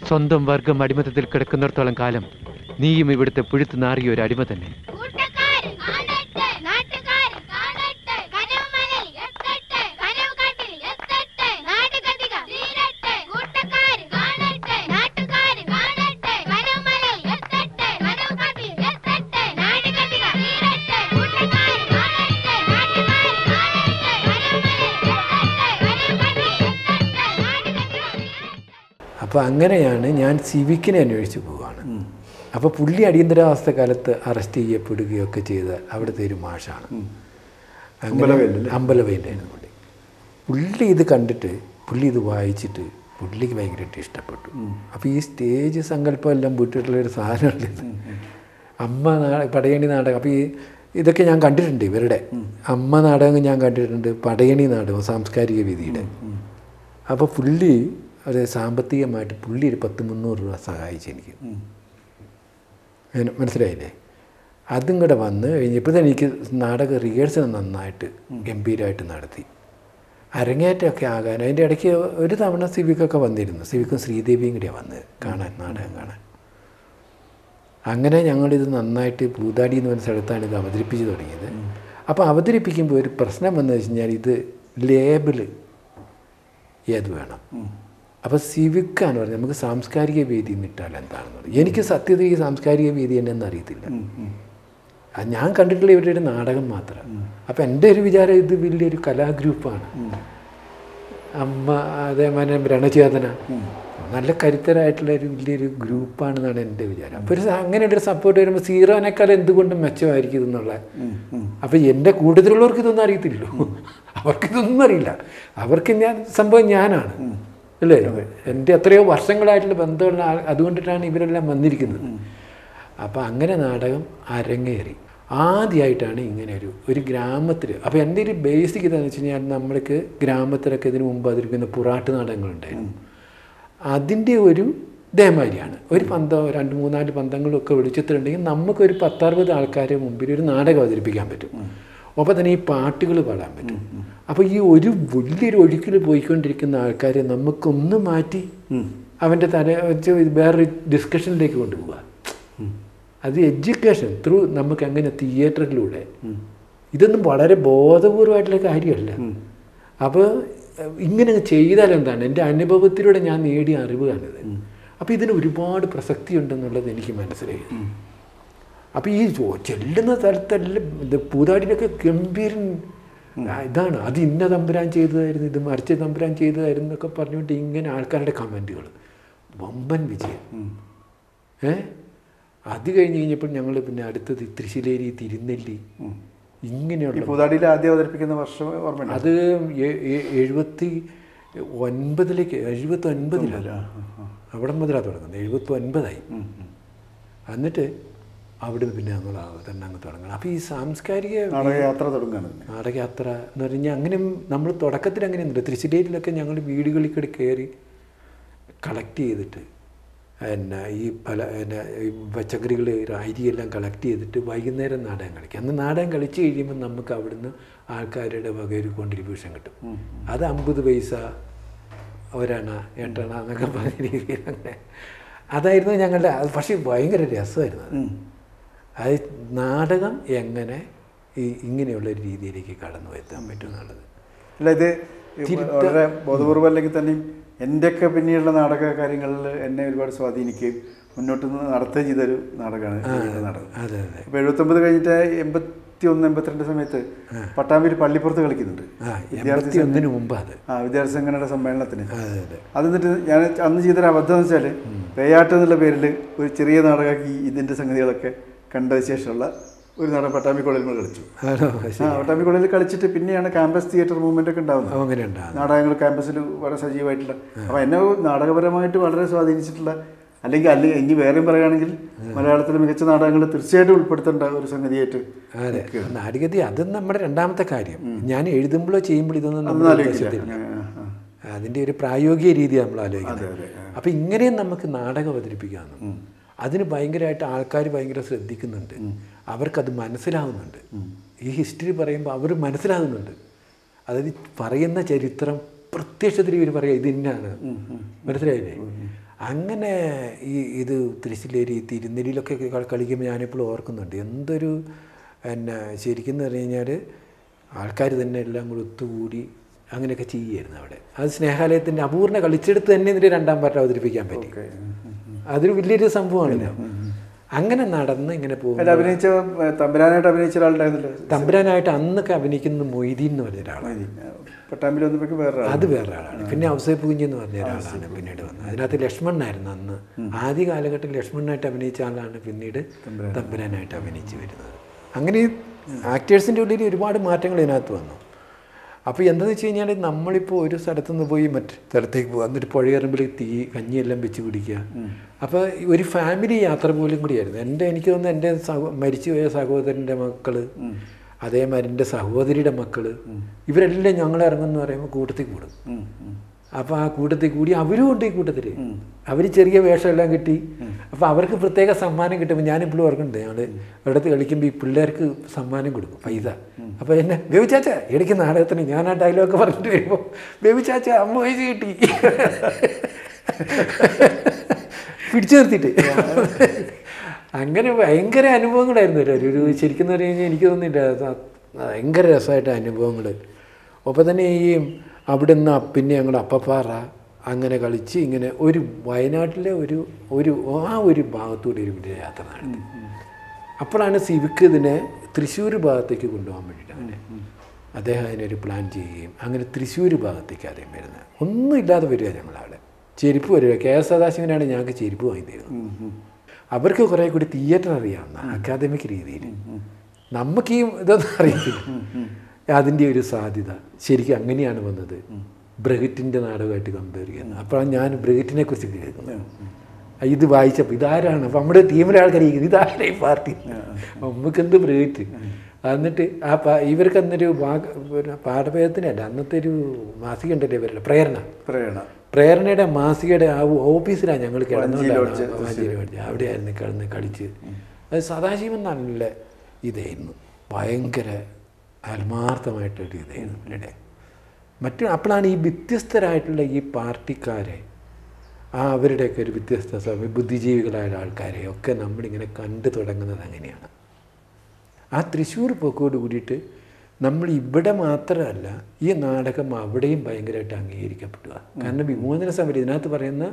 സ്വന്തം വർഗം അടിമത്തത്തിൽ കിടക്കുന്നിടത്തോളം കാലം നീയും ഇവിടുത്തെ പുഴുത്ത് നാറിയ ഒരു അടിമ തന്നെ കൂട്ടക്കാര് കാണട്ടെ നാട്ടുകാര് കാണട്ടെ കനവുമലയിൽ എത്തട്ടെ കനവുകാട്ടിൽ എത്തട്ടെ നാടുകതിക തീരട്ടെ കൂട്ടക്കാര് കാണട്ടെ നാട്ടുകാര് കാണട്ടെ കനവുമലയിൽ എത്തട്ടെ കനവുകാട്ടിൽ എത്തട്ടെ നാടുകതിക തീരട്ടെ കൂട്ടക്കാര് കാണട്ടെ നാട്ടുകാര് കാണട്ടെ കനവുമലയിൽ എത്തട്ടെ കനവുകാട്ടിൽ എത്തട്ടെ നാടുകതിക അപ്പോൾ അങ്ങനെയാണ് ഞാൻ സിവിക്കിനെ അന്വേഷിച്ച് പോവുകയാണ് അപ്പോൾ പുള്ളി അടിയന്തരാവസ്ഥ കാലത്ത് അറസ്റ്റ് ചെയ്യപ്പെടുകയൊക്കെ ചെയ്ത അവിടുത്തെ ഒരു മാഷാണ് അങ്ങനെ അമ്പലവയലായിരുന്നു പുള്ളി പുള്ളി ഇത് കണ്ടിട്ട് പുള്ളി ഇത് വായിച്ചിട്ട് പുള്ളിക്ക് ഭയങ്കരമായിട്ട് ഇഷ്ടപ്പെട്ടു അപ്പോൾ ഈ സ്റ്റേജ് സങ്കല്പം എല്ലാം വിട്ടിട്ടുള്ള ഒരു സാധനമല്ലേ ഇത് അമ്മ നാ പടയണി നാടകം അപ്പോൾ ഈ ഇതൊക്കെ ഞാൻ കണ്ടിട്ടുണ്ട് ഇവരുടെ അമ്മ നാടകം ഞാൻ കണ്ടിട്ടുണ്ട് പടയണി നാടകം സാംസ്കാരിക വേദിയുടെ അപ്പോൾ പുള്ളി ഒരു സാമ്പത്തികമായിട്ട് പുള്ളി ഒരു പത്ത് മുന്നൂറ് രൂപ സഹായിച്ചു എനിക്ക് അങ്ങനെ മനസ്സിലായില്ലേ അതും കൂടെ വന്ന് കഴിഞ്ഞപ്പോൾ തന്നെ എനിക്ക് നാടക റിഹേഴ്സൽ നന്നായിട്ട് ഗംഭീരമായിട്ട് നടത്തി അരങ്ങേറ്റമൊക്കെ ആകാൻ അതിൻ്റെ ഇടയ്ക്ക് ഒരു തവണ സിവിക്കൊക്കെ വന്നിരുന്നു സിവിക്കും ശ്രീദേവിയും കൂടിയാണ് വന്ന് കാണാൻ നാടകം കാണാൻ അങ്ങനെ ഞങ്ങളിത് നന്നായിട്ട് പൂതാടി എന്ന് പറഞ്ഞ സ്ഥലത്താണ് ഇത് അവതരിപ്പിച്ച് തുടങ്ങിയത് അപ്പോൾ അവതരിപ്പിക്കുമ്പോൾ ഒരു പ്രശ്നം വന്നു വെച്ച് കഴിഞ്ഞാൽ ഇത് ലേബിള് ഏത് വേണം അപ്പോൾ സിവിക്കാന്ന് പറഞ്ഞാൽ നമുക്ക് സാംസ്കാരിക വേദി നിട്ടാൽ എന്താണെന്ന് പറയും എനിക്ക് സത്യത്തിൽ ഈ സാംസ്കാരിക വേദി എന്നെന്ന് അറിയത്തില്ല അത് ഞാൻ കണ്ടിട്ടുള്ള ഇവരുടെ ഒരു നാടകം മാത്രം അപ്പം എൻ്റെ ഒരു വിചാരം ഇത് വലിയൊരു കലാഗ്രൂപ്പാണ് അമ്മ അതേമാതിരി രണചേതന നല്ല കരുത്തരായിട്ടുള്ള ഒരു വലിയൊരു ഗ്രൂപ്പാണെന്നാണ് എൻ്റെ വിചാരം അപ്പോൾ ഒരു സ- അങ്ങനെ ഒരു സപ്പോർട്ട് വരുമ്പോൾ സീറോനേക്കാൾ എന്തുകൊണ്ടും മെച്ചമായിരിക്കും ഇതെന്നുള്ള അപ്പോൾ എൻ്റെ കൂട്ടത്തിലുള്ളവർക്ക് ഇതൊന്നും അറിയത്തില്ലല്ലോ അവർക്ക് ഇതൊന്നും അറിയില്ല അവർക്ക് ഞാൻ സംഭവം ഞാനാണ് അല്ലേ എൻ്റെ എത്രയോ വർഷങ്ങളായിട്ടുള്ള ബന്ധമുള്ള ആൾ അതുകൊണ്ടിട്ടാണ് ഇവരെല്ലാം വന്നിരിക്കുന്നത് അപ്പോൾ അങ്ങനെ നാടകം അരങ്ങേറി ആദ്യമായിട്ടാണ് ഇങ്ങനെ ഒരു ഒരു ഗ്രാമത്തിൽ അപ്പോൾ എൻ്റെ ഒരു ബേസിക് ഇതാണെന്ന് വെച്ച് കഴിഞ്ഞാൽ നമ്മൾക്ക് ഗ്രാമത്തിലൊക്കെ ഇതിനു മുമ്പ് അതിരിക്കുന്ന പുറാട്ട് നാടകങ്ങളുണ്ടായിരുന്നു അതിൻ്റെ ഒരു ഇതേമാതിരിയാണ് ഒരു പന്തോ രണ്ട് മൂന്നാല് പന്തങ്ങളൊക്കെ വെളിച്ചത്തിലുണ്ടെങ്കിൽ നമുക്കൊരു പത്തറുപത് ആൾക്കാരെ മുമ്പിൽ ഒരു നാടകം അവതരിപ്പിക്കാൻ പറ്റും അപ്പോൾ തന്നെ ഈ പാട്ടുകൾ പാടാൻ പറ്റും അപ്പോൾ ഈ ഒരു വലിയൊരു ഒഴുക്കിൽ പോയിക്കൊണ്ടിരിക്കുന്ന ആൾക്കാരെ നമുക്കൊന്ന് മാറ്റി അവൻ്റെ തല വെച്ച് വേറൊരു ഡിസ്കഷനിലേക്ക് കൊണ്ടുപോകുക അത് എഡ്യൂക്കേഷൻ ത്രൂ നമുക്ക് അങ്ങനെ തിയേറ്ററിലൂടെ ഇതൊന്നും വളരെ ബോധപൂർവമായിട്ടുള്ള കാര്യമല്ല അപ്പോൾ ഇങ്ങനെ ചെയ്താൽ എന്താണ് എൻ്റെ അനുഭവത്തിലൂടെ ഞാൻ നേടിയ അറിവാണിത് അപ്പോൾ ഇതിന് ഒരുപാട് പ്രസക്തി ഉണ്ടെന്നുള്ളത് എനിക്ക് മനസ്സിലായി അപ്പോൾ ഈ ചോ- ചെല്ലുന്ന സ്ഥലത്തെല്ലാം ഇത് പൂതാടിയിലൊക്കെ ഗംഭീരൻ ആ, ഇതാണ് അത് ഇന്ന തമ്പുരാൻ ചെയ്തതായിരുന്നു ഇത് മറിച്ച തമ്പുരാൻ ചെയ്തതായിരുന്നു എന്നൊക്കെ പറഞ്ഞുകൊണ്ട് ഇങ്ങനെ ആൾക്കാരുടെ കമൻറ്റുകൾ വമ്പൻ വിജയം ഏ അത് കഴിഞ്ഞ് കഴിഞ്ഞപ്പോൾ ഞങ്ങൾ പിന്നെ അടുത്തത് തൃശ്ശിലേരി തിരുനെല്ലി ഈ ഇങ്ങനെയുള്ള പൂതാടിയിൽ ആദ്യം അവതരിപ്പിക്കുന്ന വർഷം ഓർമ്മയുണ്ട് അത് എ- എ- എഴുപത്തി ഒൻപതിലേക്ക് എഴുപത്തി ഒൻപതിലാണ് അവിടെ മുതലാണ് തുടങ്ങുന്നത് എഴുപത്തി ഒൻപതായി എന്നിട്ട് അവിടെ പിന്നെ ഞങ്ങൾ തന്നെ അങ്ങ് തുടങ്ങണം അപ്പോൾ ഈ സാംസ്കാരിക നാടകയാത്ര തുടങ്ങുകയാണ് പിന്നെ. നാടകയാത്ര എന്ന് പറഞ്ഞാൽ അങ്ങനെ നമ്മൾ തുടക്കത്തിൽ അങ്ങനെയൊന്നുമില്ല തൃശ്ശിലേരിലൊക്കെ ഞങ്ങൾ വീടുകളിൽ കൂടി കയറി കളക്ട് ചെയ്തിട്ട് പിന്നെ ഈ പല പിന്നെ ഈ പച്ചക്കറികൾ അരിയെല്ലാം കളക്ട് ചെയ്തിട്ട് വൈകുന്നേരം നാടകം കളിക്കും അന്ന് നാടകം കളിച്ച് കഴിയുമ്പോൾ നമുക്ക് അവിടുന്ന് ആൾക്കാരുടെ വക ഒരു കോൺട്രിബ്യൂഷൻ കിട്ടും അത് അമ്പത് പൈസ ഒരണ എട്ടണ എന്നൊക്കെ പറഞ്ഞ രീതിയിൽ അങ്ങനെ അതായിരുന്നു ഞങ്ങളുടെ അത് പക്ഷേ ഭയങ്കര രസമായിരുന്നു അത്. അത് നാടകം എങ്ങനെ ഈ ഇങ്ങനെയുള്ള ഒരു രീതിയിലേക്ക് കടന്നു എത്താൻ പറ്റും എന്നുള്ളത് അല്ല ഇത് വളരെ ബോധപൂർവം അല്ലെങ്കിൽ തന്നെയും എൻ്റെയൊക്കെ പിന്നീടുള്ള നാടക കാര്യങ്ങളിൽ എന്നെ ഒരുപാട് സ്വാധീനിക്കുകയും മുന്നോട്ട് നിന്ന് നടത്തുകയും ചെയ്തൊരു നാടകമാണ് ഈ നാടകം അതെ അതെ അപ്പോൾ എഴുപത്തൊമ്പത് കഴിഞ്ഞിട്ട് എൺപത്തി ഒന്ന് എൺപത്തിരണ്ട് സമയത്ത് പട്ടാമ്പി പള്ളിപ്പുറത്ത് കളിക്കുന്നുണ്ട് ആ എൺപത്തി ഒന്നിന് മുമ്പ് അത് ആ വിദ്യാർത്ഥി സംഘടനയുടെ സമ്മേളനത്തിന് അതെ അതെ അത് എന്നിട്ട് ഞാൻ അന്ന് ചെയ്തൊരു അബദ്ധം എന്ന് വെച്ചാൽ പേയാട്ട് എന്നുള്ള പേരിൽ ഒരു ചെറിയ നാടകമാക്കി ഇതിൻ്റെ സംഗതികളൊക്കെ കണ്ടതിന് ശേഷമുള്ള ഒരു നാടകം പട്ടാമ്പി കോളേജിൽ നമ്മൾ കളിച്ചു ആണോ ആ പട്ടാമ്പി കോളേജിൽ കളിച്ചിട്ട് പിന്നെയാണ് ക്യാമ്പസ് തിയേറ്റർ മൂവ്മെൻ്റ് ഒക്കെ ഉണ്ടാകുന്നത് അപ്പോൾ അങ്ങനെ ഉണ്ടാകും നാടകങ്ങൾ ക്യാമ്പസിൽ വളരെ സജീവമായിട്ടുള്ള അപ്പോൾ എന്നെ നാടകപരമായിട്ട് വളരെ സ്വാധീനിച്ചിട്ടുള്ള അല്ലെങ്കിൽ അല്ലെങ്കിൽ ഇനി വേറെയും പറയുകയാണെങ്കിൽ മലയാളത്തിലെ മികച്ച നാടകങ്ങൾ തീർച്ചയായിട്ടും ഉൾപ്പെടുത്തേണ്ട ഒരു സംഗതിയായിട്ട് അതെ നാടികതി അത് നമ്മുടെ രണ്ടാമത്തെ കാര്യം ഞാൻ എഴുതുമ്പോഴോ ചെയ്യുമ്പോഴോ ഇതൊന്നും അതൊന്നും നമ്മൾ ആലോചിക്കില്ല ഉദ്ദേശത്തില്ല അങ്ങനെ, ആ, ആ. അതിൻ്റെ ഒരു പ്രായോഗിക രീതി നമ്മൾ ആലോചിക്കുന്നത് അതെ, അപ്പം ഇങ്ങനെയും നമുക്ക് നാടകം അവതരിപ്പിക്കാമെന്ന് അതിന് ഭയങ്കരമായിട്ട് ആൾക്കാർ ഭയങ്കര ശ്രദ്ധിക്കുന്നുണ്ട് അവർക്കത് മനസ്സിലാവുന്നുണ്ട് ഈ ഹിസ്റ്ററി പറയുമ്പോൾ അവർ മനസ്സിലാകുന്നുണ്ട് അതായത് ഈ പറയുന്ന ചരിത്രം പ്രത്യക്ഷത്തിൽ ഇവർ പറയാം ഇത് ഇന്നാണ് മനസ്സിലായില്ലേ അങ്ങനെ ഈ ഇത് തൃശ്ശിലേരി തിരുനെല്ലിയിലൊക്കെ കളി- കളിക്കുമ്പോൾ ഞാനിപ്പോഴും ഓർക്കുന്നുണ്ട് എന്തൊരു എന്നാ ശരിക്കും എന്ന് പറഞ്ഞു കഴിഞ്ഞാൽ ആൾക്കാർ തന്നെ എല്ലാം കൂടി ഒത്തുകൂടി അങ്ങനെയൊക്കെ ചെയ്യുമായിരുന്നു അവിടെ അത് സ്നേഹാലയത്തിൻ്റെ അപൂർണ കളിച്ചെടുത്ത് തന്നെ ഇതിൻ്റെ രണ്ടാം പാർട്ട് അവതരിപ്പിക്കാൻ പറ്റി ഓക്കെ അതൊരു വലിയൊരു സംഭവമാണല്ലോ അങ്ങനെ നടന്ന് ഇങ്ങനെ പോകും അതിൽ അഭിനയിച്ച ഏ, തമ്പുരാനായിട്ട് അഭിനയിച്ച ഒരാളുണ്ടായിരുന്നല്ലോ തമ്പുരാനായിട്ട് അന്നൊക്കെ അഭിനയിക്കുന്നത് മൊയ്തീൻ എന്ന് പറഞ്ഞ ഒരാളാണ് പട്ടാമ്പിൽ വന്നപ്പോഴേക്ക് വേറെ ആൾ. അത് വേറെ ആളാണ് പിന്നെ ഔസേപ്പ് കുഞ്ഞ് എന്ന് പറഞ്ഞ ഒരാളാണ് പിന്നീട് വന്നത് അതിനകത്ത് ലക്ഷ്മണനായിരുന്നു അന്ന് ആദ്യ കാലഘട്ടത്തിൽ ലക്ഷ്മണനായിട്ട് അഭിനയിച്ച ആളാണ് പിന്നീട് തമ്പുരാനായിട്ട് അഭിനയിച്ച് വരുന്നത് അങ്ങനെ ഈ ആക്ടേഴ്സിൻ്റെ ഉള്ളിൽ ഒരുപാട് മാറ്റങ്ങൾ ഇതിനകത്ത് വന്നു അപ്പോൾ എന്താണെന്ന് വെച്ച് കഴിഞ്ഞാൽ നമ്മളിപ്പോൾ ഒരു സ്ഥലത്തു നിന്ന് പോയി മറ്റു സ്ഥലത്തേക്ക് പോകുക എന്നിട്ട് പുഴയറമ്പിൽ തീ കഞ്ഞിയെല്ലാം വെച്ച് കുടിക്കുക അപ്പോൾ ഒരു ഫാമിലി യാത്ര പോലും കൂടിയായിരുന്നു എൻ്റെ എനിക്ക് തോന്നുന്നു എൻ്റെ സഹോ മരിച്ചുപോയ സഹോദരൻ്റെ മക്കൾ അതേമാതിരി എൻ്റെ സഹോദരിയുടെ മക്കൾ ഇവരെല്ലാം ഞങ്ങൾ ഇറങ്ങുമെന്ന് പറയുമ്പോൾ കൂട്ടത്തിൽ കൂടും ഉം, ഉം. അപ്പോൾ ആ കൂട്ടത്തിൽ കൂടി അവരും ഉണ്ട് ഈ കൂട്ടത്തിൽ അവർ ചെറിയ വേഷമെല്ലാം കിട്ടി അപ്പോൾ അവർക്ക് പ്രത്യേക സമ്മാനം കിട്ടുമ്പോൾ ഞാനിപ്പോഴും ഓർക്കുന്നുണ്ട് ഞങ്ങൾ ഇവിടത്ത് കളിക്കുമ്പോൾ ഈ പിള്ളേർക്ക് സമ്മാനം കൊടുക്കും പൈസ അപ്പോൾ എന്നെ ബേബി ചാച്ച ഇടയ്ക്ക് നാടകത്തിന് ഞാൻ ആ ഡയലോഗ് പറഞ്ഞിട്ട് വരുമ്പോൾ ബേബി ചാച്ച അമ്മ പൈസ കിട്ടി പിടിച്ചു നിർത്തിയിട്ട് അങ്ങനെ ഭയങ്കര അനുഭവങ്ങളായിരുന്നു ഒരു ഒരു ശരിക്കും പറഞ്ഞു കഴിഞ്ഞാൽ എനിക്ക് തോന്നുന്നില്ല അത് ഭയങ്കര രസമായിട്ട് അനുഭവങ്ങൾ ഒപ്പം തന്നെ ഈ അവിടെ നിന്ന് പിന്നെ ഞങ്ങൾ അപ്പപ്പാറ അങ്ങനെ കളിച്ച് ഇങ്ങനെ ഒരു വയനാട്ടിലെ ഒരു ഒരു ആ ഒരു ഭാഗത്തൂടെ ഒരു വലിയ യാത്ര നടത്തി അപ്പോഴാണ് സിവിക്ക് ഇതിനെ തൃശ്ശൂർ ഭാഗത്തേക്ക് കൊണ്ടുപോകാൻ വേണ്ടിയിട്ടാണ് അദ്ദേഹം അതിനൊരു പ്ലാൻ ചെയ്യുകയും അങ്ങനെ തൃശ്ശൂർ ഭാഗത്തേക്ക് അദ്ദേഹം വരുന്നത് ഒന്നുമില്ലാതെ വരിക ഞങ്ങളവിടെ ചെരുപ്പ് വരിക കെ എസ് സദാശിവനാണ് ഞങ്ങൾക്ക് ചെരുപ്പ് വാങ്ങി തരുന്നത് അവർക്ക് കുറേ കൂടി തിയേറ്റർ അറിയാവുന്ന അക്കാദമിക് രീതിയിൽ നമുക്ക് ഈ ഇതൊന്നും അറിയത്തില്ല അതിൻ്റെ ഒരു സാധ്യത ശരിക്കും അങ്ങനെയാണ് വന്നത് ബ്രഗറ്റിൻ്റെ നാടകമായിട്ട് കമ്പയർ ചെയ്യുന്നത് അപ്പോഴാണ് ഞാൻ ബ്രഗറ്റിനെ കുറിച്ച് കേൾക്കുന്നത് ഇത് വായിച്ചപ്പോൾ ഇതാരാണ് അപ്പം നമ്മുടെ ടീമിലെ ആൾക്കാർ ചോദിക്കുന്നത് ഇതാരാ ഈ പാർട്ടി നമുക്ക് എന്ത് ബ്രഗറ്റ് എന്നിട്ട് ആ പാ ഇവർക്ക് അന്നൊരു ഭാഗ പിന്നെ പാഠഭേദത്തിനല്ല അന്നത്തെ ഒരു മാസിക ഉണ്ടല്ലോ ഇവരുടെ പ്രേരണ പ്രേരണ പ്രേരണയുടെ മാസികയുടെ ആ ഓഫീസിലാണ് ഞങ്ങൾ വഞ്ചി ലോഡ്ജ്, കിടന്നുകൊണ്ടാണ് വഞ്ചി ലോഡ്ജ്. അവിടെയായിരുന്നു കിടന്ന് കളിച്ച് അത് സദാശിവൻ നല്ല ഇതായിരുന്നു ഭയങ്കര ആത്മാർത്ഥമായിട്ടൊരു ഇതായിരുന്നു പുള്ളിയുടെ മറ്റു അപ്പോഴാണ് ഈ വ്യത്യസ്തരായിട്ടുള്ള ഈ പാർട്ടിക്കാരെ ആ അവരുടെയൊക്കെ ഒരു വ്യത്യസ്ത സമ- ബുദ്ധിജീവികളായ ആൾക്കാരെ ഒക്കെ നമ്മളിങ്ങനെ കണ്ടു തുടങ്ങുന്നത് അങ്ങനെയാണ് ആ തൃശ്ശൂർ പോക്കോട് കൂടിയിട്ട് നമ്മൾ ഇവിടെ മാത്രമല്ല ഈ നാടകം അവിടെയും ഭയങ്കരമായിട്ട് അംഗീകരിക്കപ്പെടുക കാരണം വിമോചന സമരം ഇതിനകത്ത് പറയുന്ന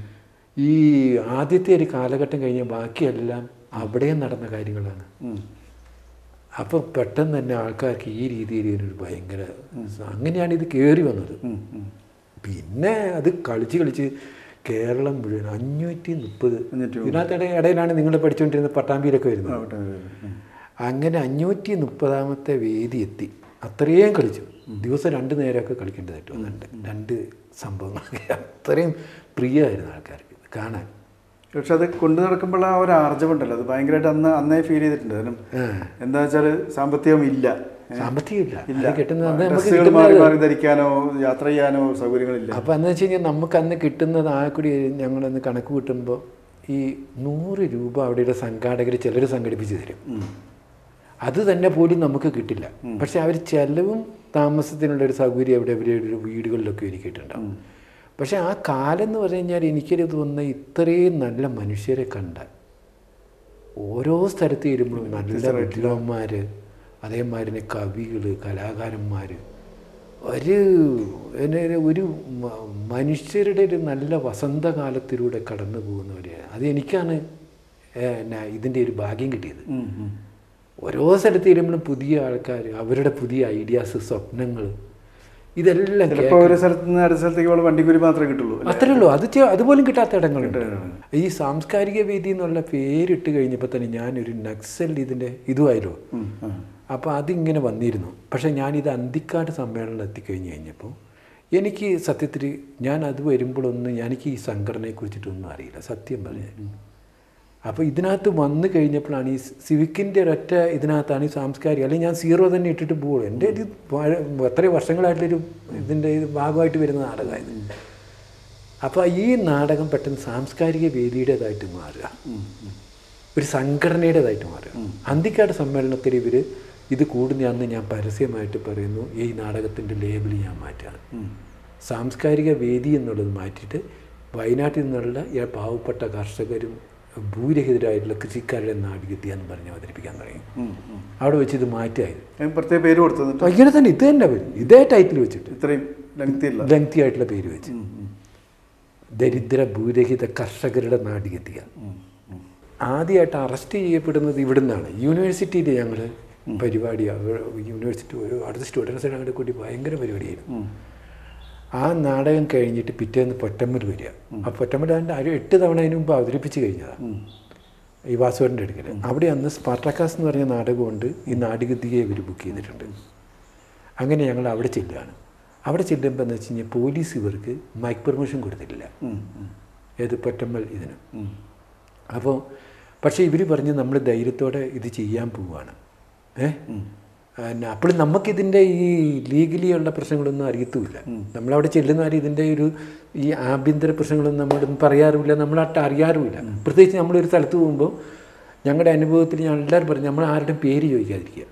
ഈ ആദ്യത്തെ ഒരു കാലഘട്ടം കഴിഞ്ഞ ബാക്കിയെല്ലാം അവിടെയും നടന്ന കാര്യങ്ങളാണ് ഉം. അപ്പോൾ പെട്ടെന്ന് തന്നെ ആൾക്കാർക്ക് ഈ രീതിയിൽ ഒരു ഭയങ്കര അങ്ങനെയാണ് ഇത് കയറി വന്നത് ഉം, ഉം. പിന്നെ അത് കളിച്ച് കളിച്ച് കേരളം മുഴുവൻ അഞ്ഞൂറ്റി മുപ്പത് അഞ്ഞൂറ്റി ഇതിനകത്ത് ഇട- ഇടയിലാണ് നിങ്ങൾ പഠിച്ചുകൊണ്ടിരുന്ന പട്ടാമ്പിയിലൊക്കെ വരുന്നത് ആവട്ടെ, ഉം. അങ്ങനെ അഞ്ഞൂറ്റി മുപ്പതാമത്തെ വേദി എത്തി അത്രയും കളിച്ചു ദിവസം രണ്ട് നേരമൊക്കെ കളിക്കേണ്ടതായിട്ട് വന്നിട്ടുണ്ട് രണ്ട് സംഭവങ്ങളൊക്കെ അത്രയും പ്രിയമായിരുന്നു ആൾക്കാർക്ക് ഇത് കാണാൻ പക്ഷെ അത് കൊണ്ടു നടക്കുമ്പോൾ ആ ഒരു ആർജവുണ്ടല്ലോ അത് ഭയങ്കരമായിട്ട് അന്ന് അന്നേ ഫീൽ ചെയ്തിട്ടുണ്ട് കാരണം എന്താ വെച്ചാൽ സാമ്പത്തികം ഇല്ല ഏ? സാമ്പത്തികമില്ല ഇല്ല അത് കിട്ടുന്നത് അന്ന് നമുക്ക് ഡ്രസ്സുകൾ മാറി കിട്ടുന്നത് മാറി ധരിക്കാനോ യാത്ര ചെയ്യാനോ സൗകര്യങ്ങളില്ല അപ്പോൾ എന്ന് വെച്ച് കഴിഞ്ഞാൽ നമുക്ക് അന്ന് കിട്ടുന്നത് ആ കൂടി ഞങ്ങളന്ന് കണക്ക് കൂട്ടുമ്പോൾ ഈ നൂറ് രൂപ അവിടെയുള്ള സംഘാടകർ ചിലർ സംഘടിപ്പിച്ച് തരും ഉം. അത് തന്നെ പോലും നമുക്ക് കിട്ടില്ല പക്ഷെ അവർ ചെലവും താമസത്തിനുള്ള ഒരു സൗകര്യം അവിടെ അവരുടെ ഒരു വീടുകളിലൊക്കെ ഒരുക്കിയിട്ടുണ്ടാവും പക്ഷെ ആ കാലം എന്ന് പറഞ്ഞു കഴിഞ്ഞാൽ എനിക്കൊരു തോന്നുന്ന ഇത്രയും നല്ല മനുഷ്യരെ കണ്ട ഓരോ സ്ഥലത്ത് വരുമ്പോഴും നല്ല വിദ്വാന്മാർ അതേമാതിരി കവികൾ കലാകാരന്മാർ ഒരു എന്നെ ഒരു- ഒരു മ- മനുഷ്യരുടെ ഒരു നല്ല വസന്തകാലത്തിലൂടെ കടന്നു പോകുന്നവർ അത് എനിക്കാണ് എന്നാ ഇതിൻ്റെ ഒരു ഭാഗ്യം കിട്ടിയത് ഉം, ഉം. ഓരോ സ്ഥലത്ത് വരുമ്പോഴും പുതിയ ആൾക്കാർ അവരുടെ പുതിയ ഐഡിയാസ് സ്വപ്നങ്ങൾ ഇതെല്ലാം ചിലപ്പോൾ ഒരു സ്ഥലത്ത് നിന്ന് അടുത്ത സ്ഥലത്തേക്ക് പോകുമ്പോൾ വണ്ടിക്കൂലി മാത്രമേ കിട്ടുള്ളൂ അല്ലേ? അത്രേ ഉള്ളൂ അത് ചെ- അതുപോലും കിട്ടാത്ത ഇടങ്ങളുണ്ട് ഈ സാംസ്കാരിക വേദി എന്നുള്ള പേരിട്ട് കഴിഞ്ഞപ്പോൾ തന്നെ ഞാനൊരു നക്സൽ ഇതിൻ്റെ ഇതുമായിരുന്നു ഉം, ആ. അപ്പോൾ അതിങ്ങനെ വന്നിരുന്നു പക്ഷേ ഞാനിത് അന്തിക്കാട് സമ്മേളനം എത്തിക്കഴിഞ്ഞ് കഴിഞ്ഞപ്പോൾ എനിക്ക് സത്യത്തിൽ ഞാൻ അത് വരുമ്പോഴൊന്നും എനിക്ക് ഈ സംഘടനയെക്കുറിച്ചിട്ടൊന്നും അറിയില്ല സത്യം പറഞ്ഞാൽ അപ്പോൾ ഇതിനകത്ത് വന്നു കഴിഞ്ഞപ്പോഴാണ് ഈ സിവിക്കിൻ്റെ ഒരൊറ്റ ഇതിനകത്താണ് ഈ സാംസ്കാരിക അല്ലെങ്കിൽ ഞാൻ സീറോ തന്നെ ഇട്ടിട്ട് പോകുള്ളൂ എൻ്റെ ഒരു പഴ- എത്രയോ വർഷങ്ങളായിട്ടൊരു ഇതിൻ്റെ ഇത് ഭാഗമായിട്ട് വരുന്ന നാടകമായത് അപ്പോൾ ഈ നാടകം പെട്ടെന്ന് സാംസ്കാരിക വേദിയുടേതായിട്ട് മാറുക ഒരു സംഘടനയുടേതായിട്ട് മാറുക അന്തിക്കാട് സമ്മേളനത്തിൽ ഇവർ ഇത് കൂടുന്ന അന്ന് ഞാൻ പരസ്യമായിട്ട് പറയുന്നു ഈ നാടകത്തിൻ്റെ ലേബിൾ ഞാൻ മാറ്റുകയാണ് സാംസ്കാരിക വേദി എന്നുള്ളത് മാറ്റിയിട്ട് വയനാട്ടിൽ നിന്നുള്ള ഈ പാവപ്പെട്ട കർഷകരും ഭൂരഹിതരായിട്ടുള്ള കൃഷിക്കാരുടെ നാടികെത്തി എന്ന് പറഞ്ഞ് അവതരിപ്പിക്കാൻ തുടങ്ങി ഉം, ഉം. അവിടെ വെച്ച് ഇത് മാറ്റായി അതിന് പ്രത്യേക പേര് കൊടുത്തു എന്നിട്ട് അപ്പോൾ ഇങ്ങനെ തന്നെ ഇത് തന്നെ വരും ഇതേ ടൈറ്റിൽ വെച്ചിട്ട് ഇത്രയും ലെങ്തി അല്ല ലെങ്തി ആയിട്ടുള്ള പേര് വെച്ച് ദരിദ്ര ഭൂരഹിത കർഷകരുടെ നാടികെത്തിയ ആദ്യമായിട്ട് അറസ്റ്റ് ചെയ്യപ്പെടുന്നത് ഇവിടുന്നാണ് യൂണിവേഴ്സിറ്റിയിൽ ഞങ്ങൾ പരിപാടി അവർ യൂണിവേഴ്സിറ്റി ഒരു അടുത്ത സ്റ്റുഡൻസ് ഞങ്ങളുടെ കൂടി ഭയങ്കര പരിപാടിയായിരുന്നു ആ നാടകം കഴിഞ്ഞിട്ട് പിറ്റേന്ന് പൊറ്റമ്മൽ വരിക ആ പൊറ്റമ്മൽ അതിൻ്റെ ഒരു എട്ട് തവണ അതിന് മുമ്പ് അവതരിപ്പിച്ച് കഴിഞ്ഞതാണ് ഈ വാസുവിൻ്റെ അടുക്കൽ അവിടെ അന്ന് സ്പാർട്ടാക്കാസ് എന്ന് പറഞ്ഞ നാടകമുണ്ട് ഈ നാടികത്തിയെ ഇവർ ബുക്ക് ചെയ്തിട്ടുണ്ട് അങ്ങനെ ഞങ്ങൾ അവിടെ ചെല്ലുകയാണ് അവിടെ ചെല്ലുമ്പോൾ എന്ന് വെച്ച് കഴിഞ്ഞാൽ പോലീസ് ഇവർക്ക് മൈക്ക് പെർമിഷൻ കൊടുത്തിട്ടില്ല ഏത് പൊറ്റമ്മൽ ഇതിന് അപ്പോൾ പക്ഷേ ഇവർ പറഞ്ഞ് നമ്മൾ ധൈര്യത്തോടെ ഇത് ചെയ്യാൻ പോവുകയാണ് ഏ പിന്നെ അപ്പോഴും നമുക്കിതിൻ്റെ ഈ ലീഗലി ഉള്ള പ്രശ്നങ്ങളൊന്നും അറിയത്തുമില്ല നമ്മളവിടെ ചെല്ലുന്നവർ ഇതിൻ്റെ ഒരു ഈ ആഭ്യന്തര പ്രശ്നങ്ങളൊന്നും നമ്മളൊന്നും പറയാറുമില്ല നമ്മളായിട്ട് അറിയാറുമില്ല പ്രത്യേകിച്ച് നമ്മളൊരു സ്ഥലത്ത് പോകുമ്പോൾ ഞങ്ങളുടെ അനുഭവത്തിൽ ഞാൻ എല്ലാവരും പറഞ്ഞു നമ്മൾ ആരുടെയും പേര് ചോദിക്കാതിരിക്കുക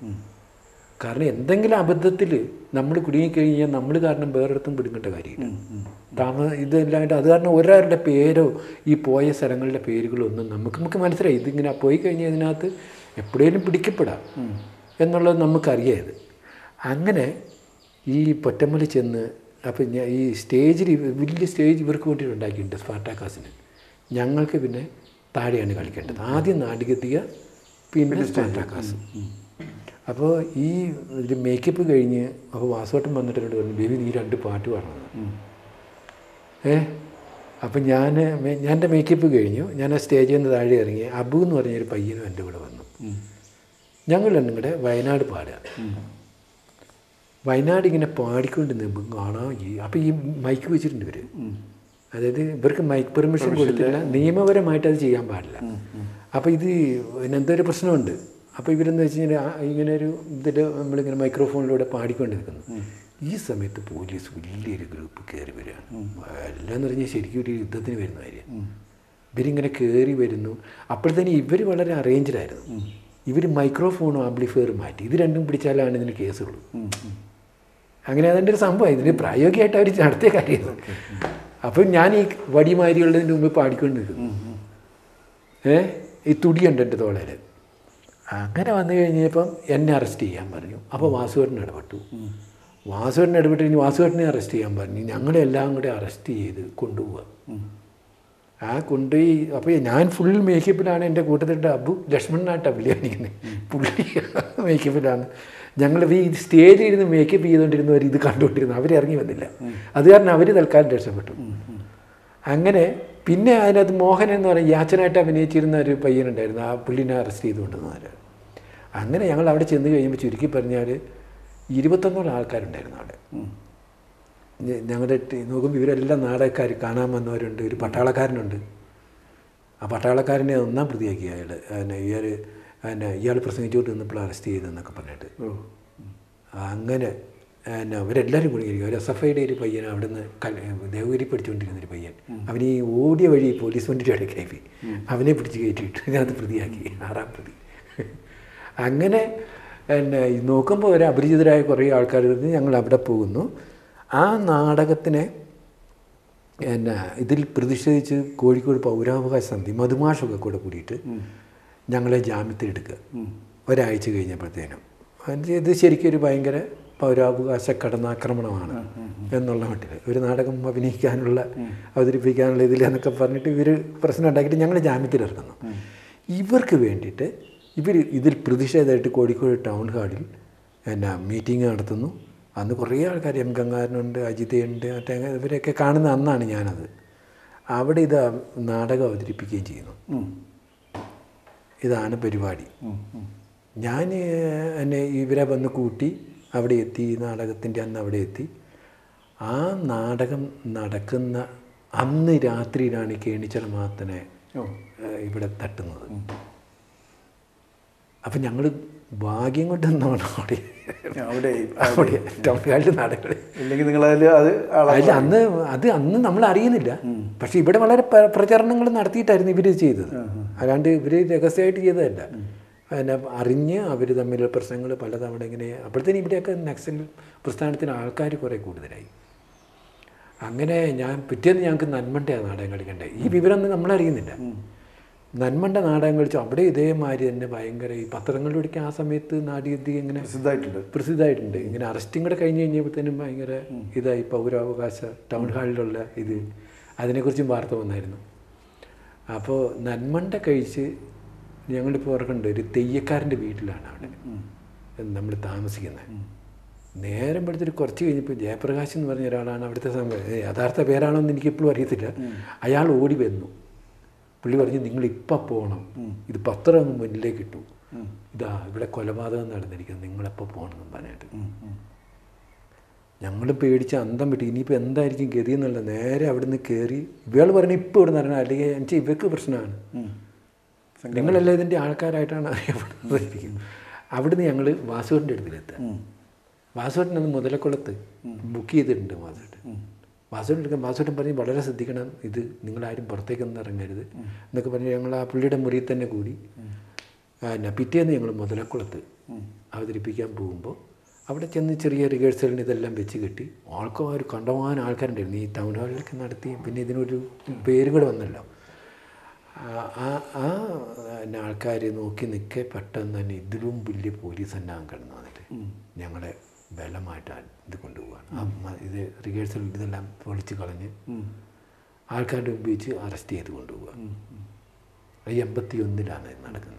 കാരണം എന്തെങ്കിലും അബദ്ധത്തിൽ നമ്മൾ കുടുങ്ങിക്കഴിഞ്ഞാൽ നമ്മൾ കാരണം വേറൊരിടത്തും പിടുങ്ങേണ്ട കാര്യമില്ല താമ ഇതല്ലാണ്ട് അത് കാരണം ഒരാളുടെ പേരോ ഈ പോയ സ്ഥലങ്ങളുടെ പേരുകളോ ഒന്നും നമുക്ക് നമുക്ക് മനസ്സിലായി ഇതിങ്ങനെ പോയി കഴിഞ്ഞാൽ ഇതിനകത്ത് എപ്പോഴേലും പിടിക്കപ്പെടാം എന്നുള്ളത് നമുക്കറിയാത് അങ്ങനെ ഈ പൊറ്റമ്മൽ ചെന്ന് അപ്പം ഞാൻ ഈ സ്റ്റേജിൽ വലിയ സ്റ്റേജ് ഇവർക്ക് വേണ്ടി ഉണ്ടാക്കിയിട്ടുണ്ട് സ്പാർട്ടാക്കാസിന് ഞങ്ങൾക്ക് പിന്നെ താഴെയാണ് കളിക്കേണ്ടത് ആദ്യം നാടികത്തിക പിന്നെ സ്പാർട്ടാക്കാസ് അപ്പോൾ ഈ ഇത് മേക്കപ്പ് കഴിഞ്ഞ് അപ്പോൾ വാസോട്ടം വന്നിട്ട് എന്നോട് പറഞ്ഞു ബേബി നീ രണ്ട് പാട്ട് പാടണം ഏ അപ്പം ഞാൻ ഞാൻ എൻ്റെ മേക്കപ്പ് കഴിഞ്ഞു ഞാൻ ആ സ്റ്റേജിൽ നിന്ന് താഴെ ഇറങ്ങി അബു എന്ന് പറഞ്ഞൊരു പയ്യനും എൻ്റെ കൂടെ വന്നു ഞങ്ങൾ രണ്ടും കൂടെ വയനാട് പാടുക വയനാട് ഇങ്ങനെ പാടിക്കൊണ്ട് നിൽക്കും കാണാം ഈ അപ്പോൾ ഈ മൈക്ക് വെച്ചിട്ടുണ്ട് ഇവർ അതായത് ഇവർക്ക് മൈക്ക് പെർമിഷൻ കൊടുത്തില്ല നിയമപരമായിട്ട് അത് ചെയ്യാൻ പാടില്ല അപ്പോൾ ഇത് എന്തോ ഒരു പ്രശ്നമുണ്ട് അപ്പോൾ ഇവരെന്ന് വെച്ച് കഴിഞ്ഞാൽ ആ ഇങ്ങനെ ഒരു ഇതിൽ നമ്മളിങ്ങനെ മൈക്രോഫോണിലൂടെ പാടിക്കൊണ്ട് നിൽക്കുന്നു ഈ സമയത്ത് പോലീസ് വലിയൊരു ഗ്രൂപ്പ് കയറി വരികയാണ് എല്ലാം എന്ന് പറഞ്ഞാൽ ശരിക്കും ഒരു യുദ്ധത്തിന് വരുന്ന കാര്യം ഇവരിങ്ങനെ കയറി വരുന്നു അപ്പോഴത്തേനും ഇവർ വളരെ അറേഞ്ച്ഡായിരുന്നു ഇവർ മൈക്രോഫോണും ആംപ്ലിഫയറും മാറ്റി ഇത് രണ്ടും പിടിച്ചാലാണ് ഇതിന് കേസുള്ളൂ അങ്ങനെ അതിൻ്റെ ഒരു സംഭവം ഇതിന് പ്രായോഗികമായിട്ട് അവർ നടത്തിയ കാര്യമാണ് അപ്പം ഞാൻ ഈ വടിമാരികളുടെ മുമ്പ് പാടിക്കൊണ്ട് നിൽക്കുന്നു ഏ ഈ തുടിയുണ്ട് എൻ്റെ തോളയിൽ അങ്ങനെ വന്നു കഴിഞ്ഞപ്പം എന്നെ അറസ്റ്റ് ചെയ്യാൻ പറഞ്ഞു അപ്പോൾ വാസുവേട്ടൻ ഇടപെട്ടു വാസുവേട്ടൻ ഇടപെട്ട് ഇനി വാസുവേട്ടനെ അറസ്റ്റ് ചെയ്യാൻ പറഞ്ഞു ഞങ്ങളെല്ലാം കൂടെ അറസ്റ്റ് ചെയ്ത് കൊണ്ടുപോവുക ആ കൊണ്ടുപോയി അപ്പോൾ ഞാൻ ഫുൾ മേക്കപ്പിലാണ് എൻ്റെ കൂട്ടത്തിൻ്റെ അബു ലക്ഷ്മണനായിട്ട് അഭിനയിക്കുന്നത് പുള്ളി മേക്കപ്പിലാണ് ഞങ്ങൾ ഈ സ്റ്റേജിൽ ഇരുന്ന് മേക്കപ്പ് ചെയ്തുകൊണ്ടിരുന്നവർ ഇത് കണ്ടുകൊണ്ടിരുന്നു അവരിറങ്ങി വന്നില്ല അത് കാരണം അവർ തൽക്കാലം രക്ഷപ്പെട്ടു അങ്ങനെ പിന്നെ അതിനകത്ത് മോഹൻ എന്ന് പറയുന്ന യാച്ചനായിട്ട് അഭിനയിച്ചിരുന്ന ഒരു പയ്യനുണ്ടായിരുന്നു ആ പുള്ളിനെ അറസ്റ്റ് ചെയ്തുകൊണ്ടിരുന്നവർ അങ്ങനെ ഞങ്ങൾ അവിടെ ചെന്ന് കഴിയുമ്പോൾ ചുരുക്കി പറഞ്ഞാൽ ഇരുപത്തൊന്നോളം ആൾക്കാരുണ്ടായിരുന്നു അവിടെ ഞ- ഞങ്ങളുടെ ടി- നോക്കുമ്പോൾ ഇവരെല്ലാം നാടകക്കാർ കാണാൻ വന്നവരുണ്ട് ഒരു പട്ടാളക്കാരനുണ്ട് ആ പട്ടാളക്കാരനെ ഒന്നാം പ്രതിയാക്കി അയാൾ പിന്നെ ഇയാൾ പിന്നെ ഇയാൾ പ്രസംഗിച്ചുകൊണ്ട് നിന്നപ്പോൾ അറസ്റ്റ് ചെയ്തെന്നൊക്കെ പറഞ്ഞിട്ട് അങ്ങനെ പിന്നെ അവരെല്ലാവരും കൂടി ഇരിക്കും ഒരു എസ് എഫ് ഐയുടെ ഒരു പയ്യൻ അവിടെ നിന്ന് ദേവഗിരി പഠിച്ചുകൊണ്ടിരുന്ന ഒരു പയ്യൻ അവൻ ഈ ഓടിയ വഴി പോലീസ് വണ്ടിയുടെ ഇടയ്ക്കായി പോയി അവനെ പിടിച്ച് കയറ്റിയിട്ട് ഇതിനകത്ത് പ്രതിയാക്കി ആറാം പ്രതി അങ്ങനെ പിന്നെ ഈ നോക്കുമ്പോൾ ഒരു അപരിചിതരായ കുറേ ആൾക്കാർ ഇരുന്ന് ഞങ്ങൾ അവിടെ പോകുന്നു ആ നാടകത്തിനെ പിന്നെ ഇതിൽ പ്രതിഷേധിച്ച് കോഴിക്കോട് പൗരാവകാശ സമിതി മധുമാഷൊക്കെ കൂടെ കൂടിയിട്ട് ഞങ്ങളെ ജാമ്യത്തിലെടുക്കുക ഒരാഴ്ച കഴിഞ്ഞപ്പോഴത്തേനും അത് ഇത് ശരിക്കും ഒരു ഭയങ്കര പൗരാവകാശ കടന്നാക്രമണമാണ് എന്നുള്ള മട്ടിൽ ഒരു നാടകം അഭിനയിക്കാനുള്ള അവതരിപ്പിക്കാനുള്ള ഇതിൽ എന്നൊക്കെ പറഞ്ഞിട്ട് ഇവർ പ്രശ്നം ഉണ്ടാക്കിയിട്ട് ഞങ്ങൾ ജാമ്യത്തിലിറങ്ങുന്നു ഇവർക്ക് വേണ്ടിയിട്ട് ഇവർ ഇതിൽ പ്രതിഷേധമായിട്ട് കോഴിക്കോട് ടൗൺ ഹാളിൽ എന്നാ മീറ്റിംഗ് നടത്തുന്നു അന്ന് കുറേ ആൾക്കാർ എം ഗംഗാരനുണ്ട് അജിതയുണ്ട് മറ്റേ ഇവരെയൊക്കെ കാണുന്ന അന്നാണ് ഞാനത് അവിടെ ഇത് നാടകം അവതരിപ്പിക്കുകയും ചെയ്യുന്നു ഇതാണ് പരിപാടി ഞാൻ എന്നെ ഇവരെ വന്ന് കൂട്ടി അവിടെ എത്തി ഈ നാടകത്തിൻ്റെ അന്ന് അവിടെ എത്തി ആ നാടകം നടക്കുന്ന അന്ന് രാത്രിയിലാണ് ഈ കേണിച്ചറ മാത്തനെ ഏഹ്, ഇവിടെ തട്ടുന്നത് അപ്പം ഞങ്ങൾ ഭാഗ്യം കൊണ്ട് നിന്നാണ് അവിടെ അവിടെ അവിടെ ടൗൺ ഹാളിൽ നാടകങ്ങൾ ഇല്ലെങ്കിൽ നിങ്ങൾ അതിൽ അത് ആളാ അല്ല അന്ന് അത് അന്ന് നമ്മൾ അറിയുന്നില്ല പക്ഷെ ഇവിടെ വളരെ പ്ര- പ്രചരണങ്ങൾ നടത്തിയിട്ടായിരുന്നു ഇവർ ചെയ്തത് അല്ലാണ്ട് ഇവർ രഹസ്യമായിട്ട് ചെയ്തതല്ല പിന്നെ അറിഞ്ഞ് അവർ തമ്മിലുള്ള പ്രശ്നങ്ങൾ പലതവണ ഇങ്ങനെ അപ്പോഴത്തേനും ഇവിടെയൊക്കെ നക്സൽ പ്രസ്ഥാനത്തിന് ആൾക്കാർ കുറേ കൂടുതലായി അങ്ങനെ ഞാൻ പിറ്റേന്ന് ഞങ്ങൾക്ക് നന്മണ്ടയാണ് നാടകം കളിക്കണ്ടേ ഈ വിവരമൊന്നും നമ്മളറിയുന്നില്ല നന്മണ്ട നാടകം കളിച്ചു അവിടെ ഇതേമാതിരി തന്നെ ഭയങ്കര ഈ പത്രങ്ങളിലൂടെയൊക്കെ ആ സമയത്ത് നാടിയതി ഇങ്ങനെ പ്രസിദ്ധമായിട്ടുണ്ട് പ്രസിദ്ധമായിട്ടുണ്ട് ഇങ്ങനെ അറസ്റ്റും കൂടെ കഴിഞ്ഞ് കഴിഞ്ഞപ്പോഴത്തേനും ഭയങ്കര ഇതായി പൗരാവകാശ ടൗൺ ഹാളിലുള്ള ഇത് അതിനെക്കുറിച്ചും വാർത്ത വന്നായിരുന്നു അപ്പോൾ നന്മണ്ട കഴിച്ച് ഞങ്ങളിപ്പോൾ ഓർക്കുന്നുണ്ട് ഒരു തെയ്യക്കാരൻ്റെ വീട്ടിലാണ് അവിടെ നമ്മൾ താമസിക്കുന്നത് നേരം പെടുത്തിട്ട് കുറച്ച് കഴിഞ്ഞപ്പോൾ ജയപ്രകാശ് എന്ന് പറഞ്ഞ ഒരാളാണ് അവിടുത്തെ സംഭവം ഏ, യഥാർത്ഥ പേരാണോ എന്ന് എനിക്കിപ്പോഴും അറിയത്തില്ല അയാൾ ഓടി വന്നു പുള്ളി പറഞ്ഞു നിങ്ങൾ ഇപ്പം പോകണം ഇത് പത്രം അങ്ങ് മുന്നിലേക്ക് ഇട്ടു ഇതാ ഇവിടെ കൊലപാതകം നടന്നിരിക്കുന്നത് നിങ്ങളെപ്പോൾ പോകണം എന്ന് പറഞ്ഞിട്ട് ഞങ്ങൾ പേടിച്ച് അന്തം വിട്ട് ഇനിയിപ്പോൾ എന്തായിരിക്കും ഗതി എന്നുള്ള നേരെ അവിടുന്ന് കയറി ഇവൾ പറഞ്ഞു ഇപ്പോൾ ഇവിടെ നടണം അല്ലെങ്കിൽ എനിക്ക് ഇവർക്ക് പ്രശ്നമാണ് നിങ്ങളെല്ലാം ഇതിൻ്റെ ആൾക്കാരായിട്ടാണ് അറിയപ്പെടുന്നതായിരിക്കും അവിടുന്ന് ഞങ്ങൾ വാസുവിൻ്റെ അടുത്തിലെത്തുക വാസുവേട്ടൻ അന്ന് മുതലക്കുളത്ത് ബുക്ക് ചെയ്തിട്ടുണ്ട് വാസുവേട്ടൻ വാസുവേട്ടൻ എടുക്കാൻ വാസുവേട്ടൻ പറഞ്ഞ് വളരെ ശ്രദ്ധിക്കണം ഇത് നിങ്ങളാരും പുറത്തേക്കൊന്നും ഇറങ്ങരുത് എന്നൊക്കെ പറഞ്ഞ് ഞങ്ങൾ ആ പുള്ളിയുടെ മുറിയിൽ തന്നെ കൂടി പിന്നെ പിറ്റേന്ന് ഞങ്ങൾ മുതലക്കുളത്ത് അവതരിപ്പിക്കാൻ പോകുമ്പോൾ അവിടെ ചെന്ന് ചെറിയ റിഹേഴ്സലിന് ഇതെല്ലാം വെച്ച് കെട്ടി ആൾക്കാർ കണ്ടമാനം ആൾക്കാരുണ്ടായിരുന്നു ഈ ടൗൺ ഹാളിലൊക്കെ നടത്തി പിന്നെ ഇതിനൊരു പേരും കൂടെ വന്നല്ലോ ആ- ആ ആ പിന്നെ ആൾക്കാർ നോക്കി നിൽക്കെ പെട്ടെന്ന് തന്നെ ഇതിലും വലിയ പോലീസ് തന്നെ കിടന്നു വന്നിട്ട് ഞങ്ങളെ ബലമായിട്ട് ആ ഇത് കൊണ്ടുപോവാണ് ആ മ- ഇത് റിഹേഴ്സൽ ഇതെല്ലാം പൊളിച്ച് കളഞ്ഞ് ആൾക്കാരുടെ മുമ്പ് വെച്ച് അറസ്റ്റ് ചെയ്ത് കൊണ്ടുപോവുക അത് എൺപത്തി ഒന്നിലാണ് ഇത് നടക്കുന്നത്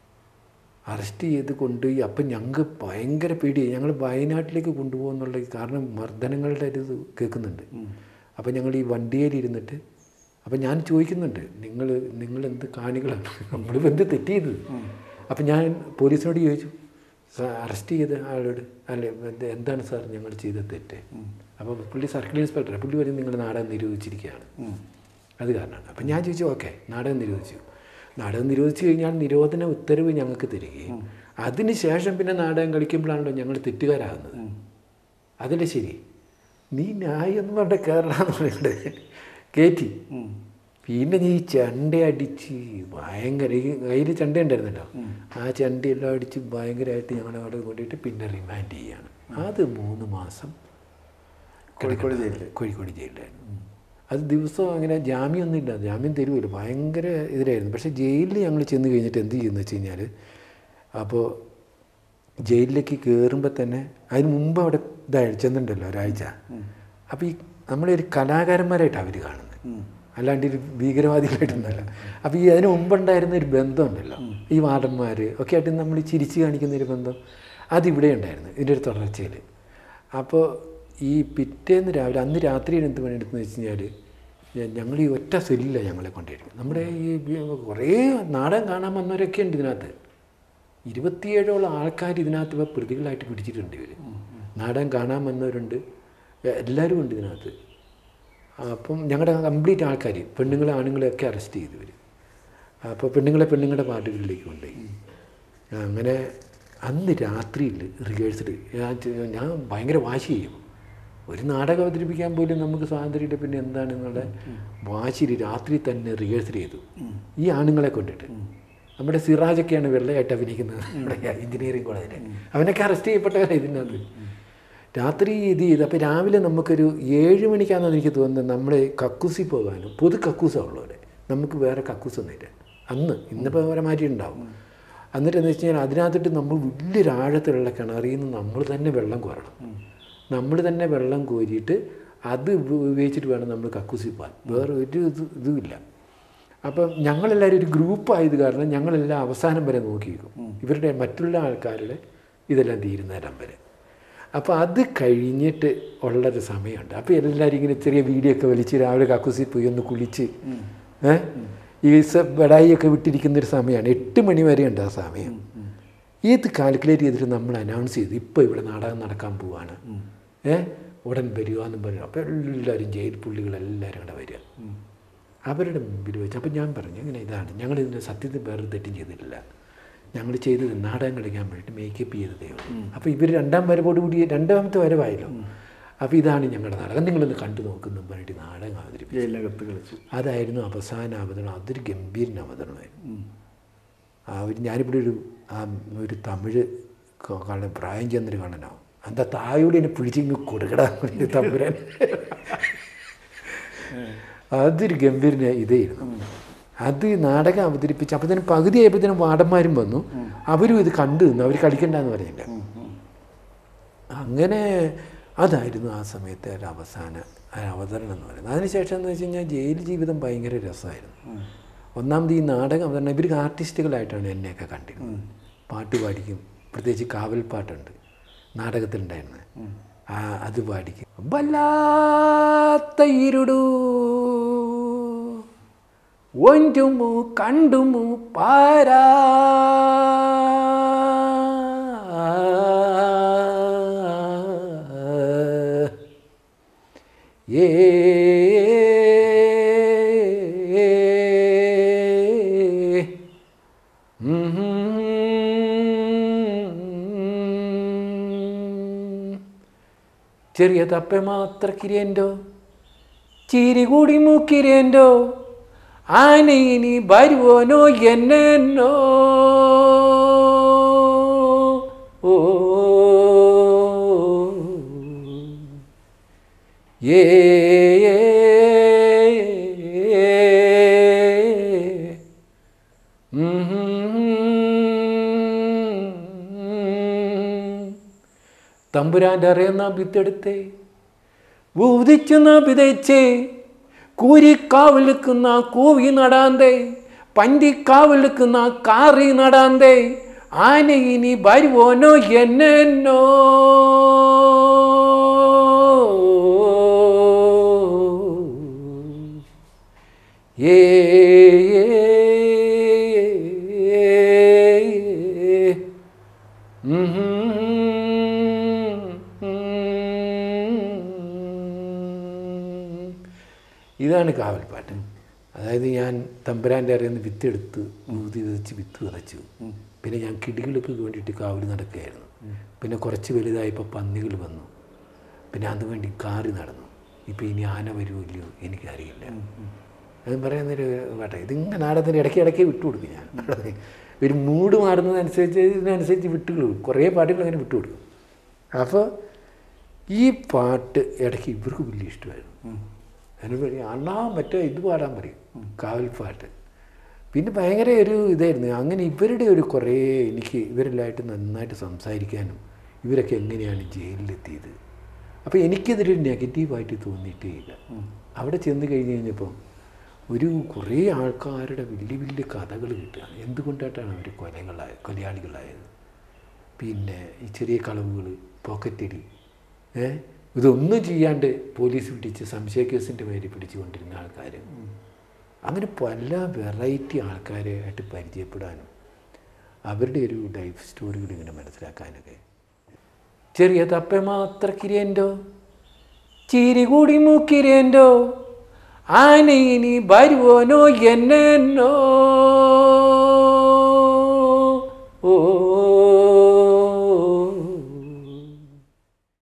അറസ്റ്റ് ചെയ്ത് കൊണ്ടുപോയി അപ്പം ഞങ്ങൾക്ക് ഭയങ്കര പേടിയായി ഞങ്ങൾ വയനാട്ടിലേക്ക് കൊണ്ടുപോകുന്നുള്ള കാരണം മർദ്ദനങ്ങളുടെ ഒരു ഇത് കേൾക്കുന്നുണ്ട് അപ്പം ഞങ്ങൾ ഈ വണ്ടിയിലിരുന്നിട്ട് അപ്പം ഞാൻ ചോദിക്കുന്നുണ്ട് നിങ്ങൾ നിങ്ങൾ എന്ത് കാണികളാണ് നമ്മളിപ്പോൾ എന്ത് തെറ്റ് ചെയ്തത് അപ്പം ഞാൻ പോലീസിനോട് ചോദിച്ചു സാർ അറസ്റ്റ് ചെയ്ത ആളോട് അല്ലെ എന്ത് എന്താണ് സാർ ഞങ്ങൾ ചെയ്ത തെറ്റ് അപ്പോൾ പുള്ളി സർക്കിൾ ഇൻസ്പെക്ടർ പുള്ളി വരും നിങ്ങൾ നാടകം നിരോധിച്ചിരിക്കുകയാണ് അത് കാരണമാണ് അപ്പം ഞാൻ ചോദിച്ചു ഓക്കെ നാടകം നിരോധിച്ചു നാടകം നിരോധിച്ചു കഴിഞ്ഞാൽ നിരോധന ഉത്തരവ് ഞങ്ങൾക്ക് തരികയും അതിന് ശേഷം പിന്നെ നാടകം കളിക്കുമ്പോഴാണല്ലോ ഞങ്ങൾ തെറ്റുകാരാകുന്നത് അതല്ലേ ശരി നീ ന്യായം എന്ന് പറഞ്ഞ കേരള എന്ന് പറയുന്നത് കയറ്റി പിന്നെ നീ ചെണ്ട അടിച്ച് ഭയങ്കര ഈ കയ്യിൽ ചെണ്ട ഉണ്ടായിരുന്നല്ലോ ആ ചെണ്ടയെല്ലാം അടിച്ച് ഭയങ്കരമായിട്ട് ഞങ്ങൾ അവിടെ കൊണ്ടുപോയിട്ട് പിന്നെ റിമാൻഡ് ചെയ്യാണ് അത് മൂന്ന് മാസം കോഴിക്കോട് ജയിലിൽ കോഴിക്കോട് ജയിലിലായിരുന്നു അത് ദിവസവും അങ്ങനെ ജാമ്യമൊന്നും ഇല്ല ജാമ്യം തരുമല്ലോ ഭയങ്കര ഇതിലായിരുന്നു പക്ഷേ ജയിലിൽ ഞങ്ങൾ ചെന്ന് കഴിഞ്ഞിട്ട് എന്ത് ചെയ്യുന്നു വെച്ച് കഴിഞ്ഞാൽ അപ്പോൾ ജയിലിലേക്ക് കയറുമ്പോൾ തന്നെ അതിന് മുമ്പ് അവിടെ ഇതായി ചെന്നിട്ടുണ്ടല്ലോ ഒരാഴ്ച അപ്പോൾ ഈ നമ്മളെ ഒരു കലാകാരന്മാരായിട്ട് അവർ കാണുന്നത് അല്ലാണ്ട് ഒരു ഭീകരവാദികളായിട്ടൊന്നുമല്ല അപ്പോൾ ഈ അതിന് മുമ്പുണ്ടായിരുന്ന ഒരു ബന്ധമുണ്ടല്ലോ ഈ വാർഡന്മാർ ഒക്കെ ആയിട്ട് നമ്മൾ ചിരിച്ച് കാണിക്കുന്ന ഒരു ബന്ധം അതിവിടെ ഉണ്ടായിരുന്നു ഇതിൻ്റെ ഒരു തുടർച്ചയിൽ അപ്പോൾ ഈ പിറ്റേന്ന് രാവിലെ അന്ന് രാത്രിയിൽ എന്ത് പണിയെടുത്തെന്ന് വെച്ച് കഴിഞ്ഞാൽ ഞങ്ങൾ ഈ ഒറ്റ സെല്ലിലാണ് ഞങ്ങളെ കൊണ്ടുവരും നമ്മുടെ ഈ കുറേ നാടകം കാണാൻ വന്നവരൊക്കെ ഉണ്ട് ഇതിനകത്ത് ഇരുപത്തിയേഴോളം ആൾക്കാർ ഇതിനകത്ത് ഇപ്പോൾ പ്രതികളായിട്ട് പിടിച്ചിട്ടുണ്ട് ഇവർ നാടകം കാണാൻ വന്നവരുണ്ട് എ- എല്ലാവരും ഉണ്ട് ഇതിനകത്ത് അപ്പം ഞങ്ങളുടെ കംപ്ലീറ്റ് ആൾക്കാർ പെണ്ണുങ്ങളെ ആണുങ്ങളെ ഒക്കെ അറസ്റ്റ് ചെയ്തു ഇവർ അപ്പോൾ പെണ്ണുങ്ങളെ പെണ്ണുങ്ങളുടെ പാർട്ടികളിലേക്ക് കൊണ്ടുപോയി അങ്ങനെ അന്ന് രാത്രിയിൽ റിഹേഴ്സൽ ഞാൻ ഭയങ്കര വാശി ചെയ്യും ഒരു നാടകം അവതരിപ്പിക്കാൻ പോലും നമുക്ക് സ്വാതന്ത്ര്യമില്ല പിന്നെ എന്താണെന്നുള്ള വാശിയിൽ രാത്രി തന്നെ റിഹേഴ്സൽ ചെയ്തു ഈ ആണുങ്ങളെ കൊണ്ടിട്ട് നമ്മുടെ സിറാജൊക്കെയാണ് വെള്ളയായിട്ട് അഭിനയിക്കുന്നത് നമ്മുടെ എഞ്ചിനീയറിംഗ് കോളേജിൽ അവനൊക്കെ അറസ്റ്റ് ചെയ്യപ്പെട്ടവരാണ് ഇതിനകത്ത് രാത്രി ഇത് ചെയ്ത് അപ്പോൾ രാവിലെ നമുക്കൊരു ഏഴ് മണിക്കാണെന്ന് എനിക്ക് തോന്നുന്നത് നമ്മൾ കക്കൂസി പോകാനും പൊതു കക്കൂസാണ് ഉള്ളവരെ നമുക്ക് വേറെ കക്കൂസൊന്നുമില്ല അന്ന് ഇന്നിപ്പോൾ വേറെ മാറ്റിയിട്ടുണ്ടാവും എന്നിട്ട് എന്ന് വെച്ച് കഴിഞ്ഞാൽ അതിനകത്തിട്ട് നമ്മൾ വലിയൊരു ആഴത്തിലുള്ള കിണറിൽ നിന്ന് നമ്മൾ തന്നെ വെള്ളം കോരണം നമ്മൾ തന്നെ വെള്ളം കോരിയിട്ട് അത് ഉപ- ഉപയോഗിച്ചിട്ട് വേണം നമ്മൾ കക്കൂസി പോകാൻ വേറെ ഒരു ഇത് ഇതുമില്ല അപ്പം ഞങ്ങളെല്ലാവരും ഒരു ഗ്രൂപ്പ് ആയത് കാരണം ഞങ്ങളെല്ലാം അവസാനം വരെ നോക്കിയിരിക്കും ഇവരുടെ മറ്റുള്ള ആൾക്കാരുടെ ഇതെല്ലാം തീരുന്നേരം വരെ അപ്പോൾ അത് കഴിഞ്ഞിട്ട് ഉള്ളൊരു സമയമുണ്ട് അപ്പോൾ എല്ലാവരും ഇങ്ങനെ ചെറിയ വീഡിയോ ഒക്കെ വലിച്ച് രാവിലെ കക്കൂസി പോയി ഒന്ന് കുളിച്ച് ഏ ഈ സ- ബടായിയൊക്കെ വിട്ടിരിക്കുന്നൊരു സമയമാണ് എട്ട് മണി വരെ ഉണ്ട് ആ സമയം ഇത് കാൽക്കുലേറ്റ് ചെയ്തിട്ട് നമ്മൾ അനൗൺസ് ചെയ്തു ഇപ്പോൾ ഇവിടെ നാടകം നടക്കാൻ പോവാണ് ഏ ഉടൻ വരിക എന്നും പറഞ്ഞു അപ്പോൾ എല്ലാവരും ജയിൽ പുള്ളികളെല്ലാവരും കൂടെ വരിക അവരുടെ മുമ്പിൽ വെച്ച് അപ്പോൾ ഞാൻ പറഞ്ഞു ഇങ്ങനെ ഇതാണ് ഞങ്ങൾ ഇതിൻ്റെ സത്യത്തിൽ വേറെ തെറ്റും ചെയ്തിട്ടില്ല ഞങ്ങൾ ചെയ്തത് നാടകം കളിക്കാൻ വേണ്ടിയിട്ട് മേക്കപ്പ് ചെയ്തതേ ഉള്ളൂ അപ്പോൾ ഇവർ രണ്ടാം വരവോട് കൂടി രണ്ടാമത്തെ വരവായല്ലോ അപ്പോൾ ഇതാണ് ഞങ്ങളുടെ നാടകം നിങ്ങളൊന്ന് കണ്ടു നോക്കുന്നു പറഞ്ഞിട്ട് നാടകം അവതരിപ്പിച്ചു ജയിലിനകത്ത് കളിച്ചു അതായിരുന്നു അവസാന അവതരണം അതൊരു ഗംഭീരൻ അവതരണമായിരുന്നു ആ ഒരു ഞാനിവിടെ ഒരു ആ ഒരു തമിഴ് ക- കള്ളൻ പ്രായം ചെന്നൊരു കള്ളനാവും എന്താ തായോട് എന്നെ പിടിച്ചിങ്ങ് കൊടുക്കടാ ഒരു തമ്പുരാൻ അതൊരു ഗംഭീര ഇതായിരുന്നു അത് നാടകം അവതരിപ്പിച്ച് അപ്പോഴത്തേനും പകുതി ആയപ്പോഴത്തേനും വാടന്മാരും വന്നു അവരും ഇത് കണ്ടു നിന്നു അവർ കളിക്കണ്ടെന്ന് പറഞ്ഞില്ല അങ്ങനെ അതായിരുന്നു ആ സമയത്തെ ഒരു അവസാന ആ അവതരണം എന്ന് പറയുന്നത് അതിനുശേഷം എന്ന് വെച്ച് കഴിഞ്ഞാൽ ജയിൽ ജീവിതം ഭയങ്കര രസമായിരുന്നു ഒന്നാമത് ഈ നാടകം അവതരണം ഇവർക്ക് ആർട്ടിസ്റ്റുകളായിട്ടാണ് എന്നെയൊക്കെ കണ്ടിരുന്നത് പാട്ട് പാടിക്കും പ്രത്യേകിച്ച് കാവൽപ്പാട്ടുണ്ട് നാടകത്തിലുണ്ടായിരുന്നത് ആ അത് പാടിക്കും വല്ലാത്ത ഇരുടു ഒഞ്ചുമു കണ്ടുമു പാരാ ഏ ചെറിയ തപ്പെ മാത്ര കിരിയൻ്റോ ചിരി കൂടി മൂക്കിരിയൻ്റോ ആന ഇനി വരുവോനോ എന്നോ ഓ ഏ തമ്പുരാൻ്റെ അറിയുന്ന വിത്തെടുത്തേ ഊതിച്ചുന്ന വിതച്ചേ കൂരിക്കാവിലിക്കുന്ന കൂവി നടാന്തേ പന്തിക്കാവിലിക്കുന്ന കാറി നടാന്തേ ആന ഇനി വരുവോനോ എന്നോ ഏ ഇതാണ് കാവൽപ്പാട്ട് അതായത് ഞാൻ തമ്പുരാൻ്റെ അറിയുന്ന വിത്തെടുത്ത് ഊതി വിതച്ച് വിത്ത് വിതച്ചു പിന്നെ ഞാൻ കിടികൾക്ക് വേണ്ടിയിട്ട് കാവൽ നടക്കുകയായിരുന്നു പിന്നെ കുറച്ച് വലുതായപ്പോൾ പന്നികൾ വന്നു പിന്നെ അതുവേണ്ടി കാറി നടന്നു ഇപ്പം ഇനി ആന വരുമോ ഇല്ലയോ എനിക്കറിയില്ല അത് പറയുന്നൊരു പാട്ടെ ഇതിങ്ങനെ നാടകത്തിൻ്റെ ഇടയ്ക്ക് ഇടയ്ക്ക് വിട്ടുകൊടുക്കും ഞാൻ നാടകത്തിന് ഒരു മൂഡ് മാറുന്നതനുസരിച്ച് ഇതിനനുസരിച്ച് വിട്ടുകൊടുക്കും കുറേ പാട്ടുകൾ അങ്ങനെ വിട്ടുകൊടുക്കും അപ്പോൾ ഈ പാട്ട് ഇടയ്ക്ക് ഇവർക്ക് വലിയ ഇഷ്ടമായിരുന്നു അതിന് പറയും അണ്ണാ മറ്റേ ഇത് പാടാൻ പറയും കാവൽപ്പാട്ട് പിന്നെ ഭയങ്കര ഒരു ഇതായിരുന്നു അങ്ങനെ ഇവരുടെ ഒരു കുറേ എനിക്ക് ഇവരെല്ലായിട്ട് നന്നായിട്ട് സംസാരിക്കാനും ഇവരൊക്കെ എങ്ങനെയാണ് ജയിലിലെത്തിയത് അപ്പോൾ എനിക്കതൊരു നെഗറ്റീവായിട്ട് തോന്നിയിട്ടേ ഇല്ല അവിടെ ചെന്ന് കഴിഞ്ഞ് കഴിഞ്ഞപ്പം ഒരു കുറേ ആൾക്കാരുടെ വലിയ വലിയ കഥകൾ കിട്ടുകയാണ് എന്തുകൊണ്ടായിട്ടാണ് അവർ കൊലകളായ കൊലയാളികളായത് പിന്നെ ഈ ചെറിയ കളവുകൾ പോക്കറ്റടി ഏ ഇതൊന്നും ചെയ്യാണ്ട് പോലീസ് പിടിച്ച് സംശയ കേസിൻ്റെ പേര് പിടിച്ചുകൊണ്ടിരുന്ന ആൾക്കാർ അങ്ങനെ പല വെറൈറ്റി ആൾക്കാരെ ആയിട്ട് പരിചയപ്പെടാനും അവരുടെ ഒരു ലൈഫ് സ്റ്റോറികൾ ഇങ്ങനെ മനസ്സിലാക്കാനൊക്കെ ചെറിയ തപ്പ മാത്ര കിരിയൻ്റോ ചിരി കൂടി മൂക്കിരിയൻ്റോ ആന ഇനി വരുവോനോ എന്നോ